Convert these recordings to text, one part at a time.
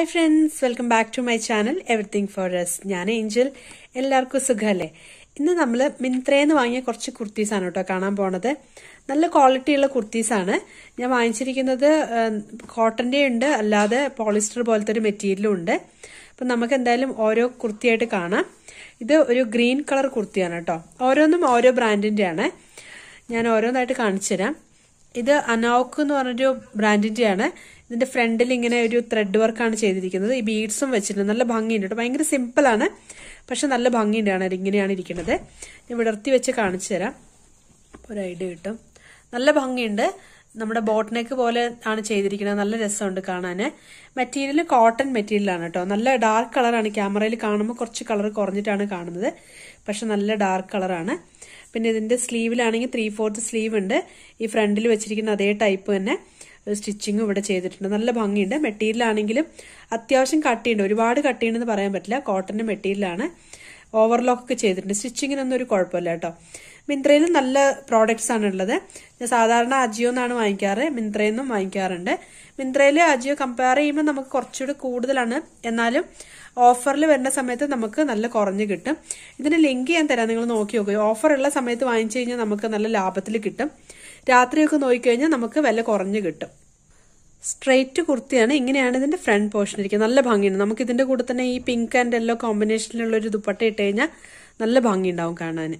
hi friends welcome back to my channel everything for S ഞാൻ Angel എല്ലാവർക്കും സുഖമല്ലേ ഇന്ന് നമ്മൾ മിന്ത്രയെന്ന് വാങ്ങിയ കുറച്ച് കുർത്തീസാണ് കേട്ടോ കാണാൻ പോണത് നല്ല ക്വാളിറ്റിയുള്ള കുർത്തീസാണ് ഞാൻ വാങ്ങിച്ചിരിക്കുന്നത് കോട്ടൻ്റെ ഉണ്ട് അല്ലാതെ പോളിസ്റ്റർ പോലത്തെ ഒരു മെറ്റീരിയലും ഉണ്ട് അപ്പം നമുക്ക് എന്തായാലും ഓരോ കുർത്തിയായിട്ട് കാണാം ഇത് ഒരു ഗ്രീൻ കളർ കുർത്തിയാണ് കേട്ടോ ഓരോന്നും ഓരോ ബ്രാൻഡിൻ്റെ ആണ് ഞാൻ ഓരോന്നായിട്ട് കാണിച്ചു തരാം ഇത് അനോക്ക് എന്ന് പറഞ്ഞൊരു ബ്രാൻഡിന്റെയാണ് ഇതിന്റെ ഫ്രണ്ടിൽ ഇങ്ങനെ ഒരു ത്രെഡ് വർക്കാണ് ചെയ്തിരിക്കുന്നത് ഈ ബീഡ്സും വെച്ചിട്ടുണ്ട് നല്ല ഭംഗിയുണ്ട് കേട്ടോ ഭയങ്കര സിമ്പിൾ ആണ് പക്ഷെ നല്ല ഭംഗിയുണ്ട് കാണാൻ ഇങ്ങനെയാണ് ഇരിക്കുന്നത് ഞാൻ വിടർത്തി വെച്ച് കാണിച്ചു തരാം ഒരു ഐഡിയ കിട്ടും നല്ല ഭംഗിയുണ്ട് നമ്മുടെ ബോട്ട് നെക്ക് പോലെ ആണ് ചെയ്തിരിക്കുന്നത് നല്ല രസമുണ്ട് കാണാൻ മെറ്റീരിയൽ കോട്ടൺ മെറ്റീരിയലാണ് കേട്ടോ നല്ല ഡാർക്ക് കളറാണ് ക്യാമറയിൽ കാണുമ്പോൾ കുറച്ച് കളർ കുറഞ്ഞിട്ടാണ് കാണുന്നത് പക്ഷെ നല്ല ഡാർക്ക് കളറാണ് പിന്നെ ഇതിന്റെ സ്ലീവിലാണെങ്കിൽ ത്രീ ഫോർത്ത് സ്ലീവ് ഉണ്ട് ഈ ഫ്രണ്ടിൽ വെച്ചിരിക്കുന്ന അതേ ടൈപ്പ് തന്നെ സ്റ്റിച്ചിങ്ങും ഇവിടെ ചെയ്തിട്ടുണ്ട് നല്ല ഭംഗിയുണ്ട് മെറ്റീരിയൽ ആണെങ്കിലും അത്യാവശ്യം കട്ടിയുണ്ട് ഒരുപാട് കട്ടിയുണ്ടെന്ന് പറയാൻ പറ്റില്ല കോട്ടന്റെ മെറ്റീരിയലാണ് ഓവർലോക്ക് ഒക്കെ ചെയ്തിട്ടുണ്ട് സ്റ്റിച്ചിങ്ങിനൊന്നും ഒരു കുഴപ്പമില്ല കേട്ടോ മിന്ത്രയിൽ നല്ല പ്രോഡക്ട്സ് ആണ് ഉള്ളത് ഞാൻ സാധാരണ അജിയോ എന്നാണ് വാങ്ങിക്കാറ് മിന്ത്രയിൽ നിന്നും വാങ്ങിക്കാറുണ്ട് മിന്ത്രയിൽ അജിയോ കമ്പയർ ചെയ്യുമ്പോൾ നമുക്ക് കുറച്ചുകൂടി കൂടുതലാണ് എന്നാലും ഓഫറിൽ വരുന്ന സമയത്ത് നമുക്ക് നല്ല കുറഞ്ഞ് കിട്ടും ഇതിന് ലിങ്ക് ഞാൻ തരാം നിങ്ങൾ നോക്കി നോക്കുക ഓഫർ ഉള്ള സമയത്ത് വാങ്ങിച്ചു കഴിഞ്ഞാൽ നമുക്ക് നല്ല ലാഭത്തിൽ കിട്ടും രാത്രിയൊക്കെ നോക്കിക്കഴിഞ്ഞാൽ നമുക്ക് വില കുറഞ്ഞ് കിട്ടും സ്ട്രെയിറ്റ് കുർത്തിയാണ് ഇങ്ങനെയാണ് ഇതിന്റെ ഫ്രണ്ട് പോർഷൻ ഇരിക്കുന്നത് നല്ല ഭംഗിയുണ്ട് നമുക്ക് ഇതിന്റെ കൂടെ തന്നെ ഈ പിങ്ക് ആൻഡ് യെല്ലോ കോമ്പിനേഷനിലുള്ള ഒരു ദുപ്പട്ട ഇട്ട് കഴിഞ്ഞാൽ നല്ല ഭംഗിയുണ്ടാവും കാണാൻ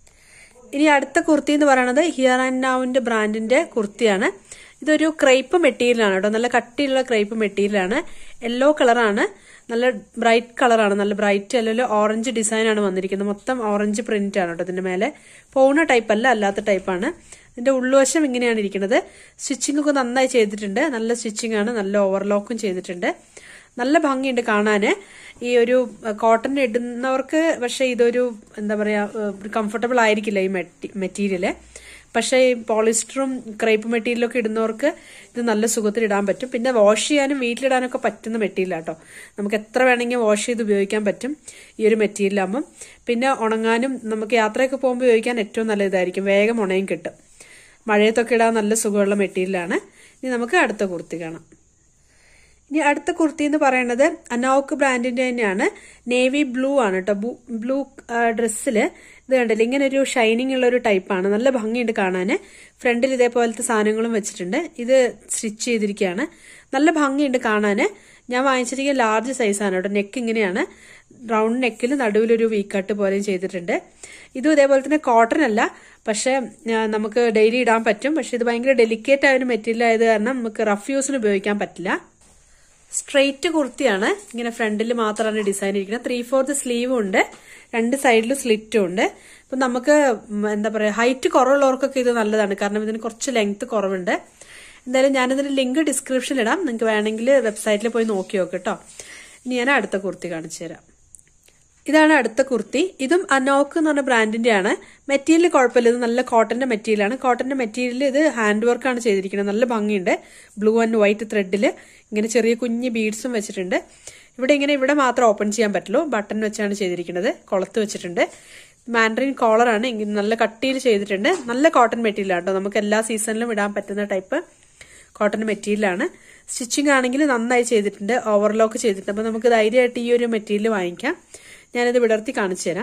ഇനി അടുത്ത കുർത്തി എന്ന് പറയുന്നത് ഹിയർ ആൻഡ് നൗവിന്റെ ബ്രാൻഡിന്റെ കുർത്തിയാണ് ഇതൊരു ക്രൈപ്പ് മെറ്റീരിയലാണ് കേട്ടോ നല്ല കട്ടിയുള്ള ക്രൈപ്പ് മെറ്റീരിയലാണ് യെല്ലോ കളറാണ് നല്ല ബ്രൈറ്റ് കളറാണ് നല്ല ബ്രൈറ്റ് അല്ലെങ്കിൽ ഓറഞ്ച് ഡിസൈൻ ആണ് വന്നിരിക്കുന്നത് മൊത്തം ഓറഞ്ച് പ്രിന്റ് ആണ് കേട്ടോ ഇതിന്റെ മേലെ പൗണ ടൈപ്പ് അല്ല അല്ലാത്ത ടൈപ്പാണ് ഇതിന്റെ ഉള്ളുവശം ഇങ്ങനെയാണ് ഇരിക്കുന്നത് സ്റ്റിച്ചിങ് ഒക്കെ നന്നായി ചെയ്തിട്ടുണ്ട് നല്ല സ്റ്റിച്ചിങ് ആണ് നല്ല ഓവർലോക്കും ചെയ്തിട്ടുണ്ട് നല്ല ഭംഗിയുണ്ട് കാണാന് ഈ ഒരു കോട്ടൺ ഇടുന്നവർക്ക് പക്ഷെ ഇതൊരു എന്താ പറയാ കംഫർട്ടബിൾ ആയിരിക്കില്ല ഈ മെറ്റീരിയല് പക്ഷേ ഈ പോളിസ്റ്ററും ക്രൈപ്പ് മെറ്റീരിയലൊക്കെ ഇടുന്നവർക്ക് ഇത് നല്ല സുഖത്തിൽ ഇടാൻ പറ്റും പിന്നെ വാഷ് ചെയ്യാനും വീട്ടിലിടാനൊക്കെ പറ്റുന്ന മെറ്റീരിയൽ കേട്ടോ നമുക്ക് എത്ര വേണമെങ്കിൽ വാഷ് ചെയ്ത് ഉപയോഗിക്കാൻ പറ്റും ഈ ഒരു മെറ്റീരിയലാകുമ്പം പിന്നെ ഉണങ്ങാനും നമുക്ക് യാത്രയൊക്കെ പോകുമ്പോൾ ഉപയോഗിക്കാൻ ഏറ്റവും നല്ല ഇതായിരിക്കും വേഗം ഉണയും കിട്ടും മഴയത്തൊക്കെ ഇടാൻ നല്ല സുഖമുള്ള മെറ്റീരിയലാണ് ഇനി നമുക്ക് അടുത്ത കുർത്തി കാണാം ഇനി അടുത്ത കുർത്തി എന്ന് പറയുന്നത് അനോക്ക് ബ്രാൻഡിന്റെ തന്നെയാണ് നേവി ബ്ലൂ ആണ് കേട്ടോ ബ്ലൂ ഡ്രസ്സിൽ ഇത് കണ്ടില്ല ഇങ്ങനെ ഒരു ഷൈനിങ് ഉള്ള ഒരു ടൈപ്പാണ് നല്ല ഭംഗിയുണ്ട് കാണാൻ ഫ്രണ്ടിൽ ഇതേപോലത്തെ സാധനങ്ങളും വെച്ചിട്ടുണ്ട് ഇത് സ്റ്റിച്ച് ചെയ്തിരിക്കുകയാണ് നല്ല ഭംഗിയുണ്ട് കാണാൻ ഞാൻ വാങ്ങിച്ചിരിക്കുന്ന ലാർജ് സൈസാണ് കേട്ടോ നെക്ക് ഇങ്ങനെയാണ് റൗണ്ട് നെക്കിൽ നടുവിലൊരു വീക്കട്ട് പോലെയും ചെയ്തിട്ടുണ്ട് ഇതും ഇതേപോലെ തന്നെ കോട്ടൺ അല്ല പക്ഷെ നമുക്ക് ഡെയിലി ഇടാൻ പറ്റും പക്ഷെ ഇത് ഭയങ്കര ഡെലിക്കേറ്റ് ആയ ഒരു മെറ്റീരിയൽ ആയത് കാരണം നമുക്ക് റഫ് യൂസിന് ഉപയോഗിക്കാൻ പറ്റില്ല സ്ട്രെയിറ്റ് കുർത്തിയാണ് ഇങ്ങനെ ഫ്രണ്ടിൽ മാത്രമാണ് ഡിസൈൻ ഇരിക്കുന്നത് ത്രീ ഫോർത്ത് സ്ലീവും ഉണ്ട് രണ്ട് സൈഡിലും സ്ലിറ്റും ഉണ്ട് അപ്പൊ നമുക്ക് എന്താ പറയാ ഹൈറ്റ് കുറവുള്ളവർക്കൊക്കെ ഇത് നല്ലതാണ് കാരണം ഇതിന് കുറച്ച് ലെങ്ത് കുറവുണ്ട് എന്തായാലും ഞാനിതിന്റെ ലിങ്ക് ഡിസ്ക്രിപ്ഷനിൽ ഇടാം നിങ്ങൾക്ക് വേണമെങ്കിൽ വെബ്സൈറ്റിൽ പോയി നോക്കി നോക്ക് കേട്ടോ ഇനി ഞാൻ അടുത്ത കുർത്തി കാണിച്ചു തരാം ഇതാണ് അടുത്ത കുർത്തി ഇതും അനോക്ക് എന്ന് പറഞ്ഞ ബ്രാൻഡിന്റെ ആണ് മെറ്റീരിയൽ കുഴപ്പമില്ല ഇത് നല്ല കോട്ടന്റെ മെറ്റീരിയലാണ് കോട്ടന്റെ മെറ്റീരിയൽ ഇത് ഹാൻഡ് വർക്കാണ് ചെയ്തിരിക്കുന്നത് നല്ല ഭംഗിയുണ്ട് ബ്ലൂ ആൻഡ് വൈറ്റ് ത്രെഡിൽ ഇങ്ങനെ ചെറിയ കുഞ്ഞ് ബീഡ്സും വെച്ചിട്ടുണ്ട് ഇവിടെ ഇങ്ങനെ ഇവിടെ മാത്രം ഓപ്പൺ ചെയ്യാൻ പറ്റുള്ളൂ ബട്ടൺ വെച്ചാണ് ചെയ്തിരിക്കുന്നത് കൊളത്ത് വെച്ചിട്ടുണ്ട് മാൻഡറിൻ കോളറാണ് ഇങ്ങനെ നല്ല കട്ടിയിൽ ചെയ്തിട്ടുണ്ട് നല്ല കോട്ടൺ മെറ്റീരിയൽ കേട്ടോ നമുക്ക് എല്ലാ സീസണിലും ഇടാൻ പറ്റുന്ന ടൈപ്പ് കോട്ടൺ മെറ്റീരിയലാണ് സ്റ്റിച്ചിങ് ആണെങ്കിൽ നന്നായി ചെയ്തിട്ടുണ്ട് ഓവർലോക്ക് ചെയ്തിട്ടുണ്ട് അപ്പോൾ നമുക്ക് ധൈര്യമായിട്ട് ഈ ഒരു മെറ്റീരിയൽ വാങ്ങിക്കാം ഞാനിത് വിടർത്തി കാണിച്ചു തരാം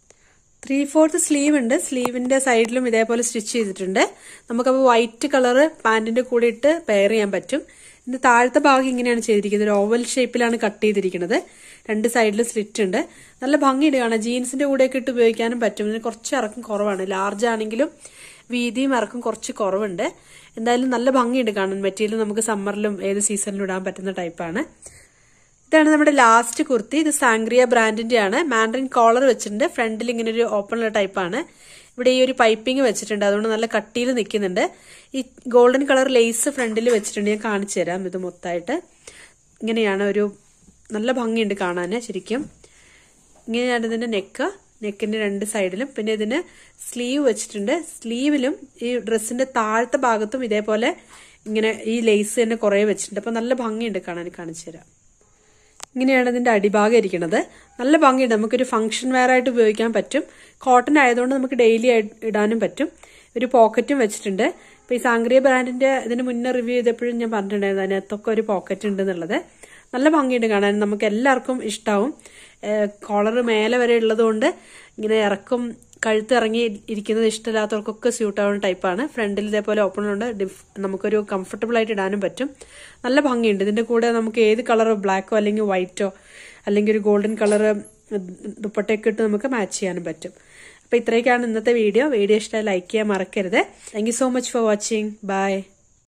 ത്രീ ഫോർത്ത് സ്ലീവ് ഉണ്ട് സ്ലീവിന്റെ സൈഡിലും ഇതേപോലെ സ്റ്റിച്ച് ചെയ്തിട്ടുണ്ട് നമുക്കപ്പോൾ വൈറ്റ് കളറ് പാന്റിന്റെ കൂടെ ഇട്ട് പെയർ ചെയ്യാൻ പറ്റും ഇതിന്റെ താഴത്തെ ഭാഗം ഇങ്ങനെയാണ് ചെയ്തിരിക്കുന്നത് ഒരു ഓവൽ ഷേപ്പിലാണ് കട്ട് ചെയ്തിരിക്കുന്നത് രണ്ട് സൈഡിലും സ്ലിറ്റ് ഉണ്ട് നല്ല ഭംഗിയുണ്ട് കാണാം ജീൻസിന്റെ കൂടെയൊക്കെ ഇട്ട് ഉപയോഗിക്കാനും പറ്റും ഇതിന് കുറച്ച് ഇറക്കം കുറവാണ് ലാർജ് ആണെങ്കിലും വീതിയും ഇറക്കം കുറച്ച് കുറവുണ്ട് എന്തായാലും നല്ല ഭംഗിയുണ്ട് കാണാൻ മെറ്റീരിയൽ നമുക്ക് സമ്മറിലും ഏത് സീസണിലും ഇടാൻ പറ്റുന്ന ടൈപ്പാണ് ഇതാണ് നമ്മുടെ ലാസ്റ്റ് കുർത്തി ഇത് സാങ്ക്രിയ ബ്രാൻഡിന്റെ ആണ് മാൻഡറിൻ കോളർ വെച്ചിട്ടുണ്ട് ഫ്രണ്ടിൽ ഇങ്ങനെ ഒരു ഓപ്പൺ ഉള്ള ടൈപ്പാണ് ഇവിടെ ഈ ഒരു പൈപ്പിംഗ് വെച്ചിട്ടുണ്ട് അതുകൊണ്ട് നല്ല കട്ടിയിൽ നിൽക്കുന്നുണ്ട് ഈ ഗോൾഡൻ കളർ ലേസ് ഫ്രണ്ടിൽ വെച്ചിട്ടുണ്ട് ഞാൻ കാണിച്ചു തരാം ഇത് മൊത്തമായിട്ട് ഇങ്ങനെയാണ് ഒരു നല്ല ഭംഗിയുണ്ട് കാണാൻ ശരിക്കും ഇങ്ങനെയാണ് ഇതിന്റെ നെക്ക് നെക്കിന്റെ രണ്ട് സൈഡിലും പിന്നെ ഇതിന് സ്ലീവ് വെച്ചിട്ടുണ്ട് സ്ലീവിലും ഈ ഡ്രസ്സിന്റെ താഴത്തെ ഭാഗത്തും ഇതേപോലെ ഇങ്ങനെ ഈ ലേസ് തന്നെ കുറെ വെച്ചിട്ടുണ്ട് അപ്പൊ നല്ല ഭംഗിയുണ്ട് കാണാൻ കാണിച്ചു തരാം ഇങ്ങനെയാണ് ഇതിന്റെ അടിഭാഗം ഇരിക്കുന്നത് നല്ല ഭംഗിയുണ്ട് നമുക്കൊരു ഫംഗ്ഷൻ വെയർ ആയിട്ട് ഉപയോഗിക്കാൻ പറ്റും കോട്ടൺ ആയതുകൊണ്ട് നമുക്ക് ഡെയിലി ഇടാനും പറ്റും ഒരു പോക്കറ്റും വെച്ചിട്ടുണ്ട് ഇപ്പൊ ഈ സാങ്ക്രിയ ബ്രാൻഡിന്റെ ഇതിന് മുന്നേ റിവ്യൂ ചെയ്തപ്പോഴും ഞാൻ പറഞ്ഞിട്ടുണ്ടായിരുന്നു അതിനകത്തൊക്കെ ഒരു പോക്കറ്റ് ഉണ്ട് എന്നുള്ളത് നല്ല ഭംഗിയുണ്ട് കാണാൻ നമുക്ക് എല്ലാവർക്കും ഇഷ്ടാവും കോളർ മേലെ വരെ ഉള്ളതുകൊണ്ട് ഇങ്ങനെ ഇറക്കും കഴുത്ത് ഇറങ്ങി ഇരിക്കുന്നത് ഇഷ്ടമില്ലാത്തവർക്കൊക്കെ സ്യൂട്ട് ആവുന്ന ടൈപ്പാണ് ഫ്രണ്ടിൽ ഇതേപോലെ ഓപ്പൺ ഉണ്ട് ഡിഫ്- നമുക്കൊരു കംഫർട്ടബിൾ ആയിട്ട് ഇടാനും പറ്റും നല്ല ഭംഗിയുണ്ട് ഇതിന്റെ കൂടെ നമുക്ക് ഏത് കളറോ ബ്ലാക്കോ അല്ലെങ്കിൽ വൈറ്റോ അല്ലെങ്കിൽ ഒരു ഗോൾഡൻ കളർ ദുപ്പട്ടയൊക്കെ ഇട്ട് നമുക്ക് മാച്ച് ചെയ്യാനും പറ്റും അപ്പൊ ഇത്രയൊക്കെയാണ് ഇന്നത്തെ വീഡിയോ വീഡിയോ ഇഷ്ടമായി ലൈക്ക് ചെയ്യാൻ മറക്കരുത് thank you so much for watching by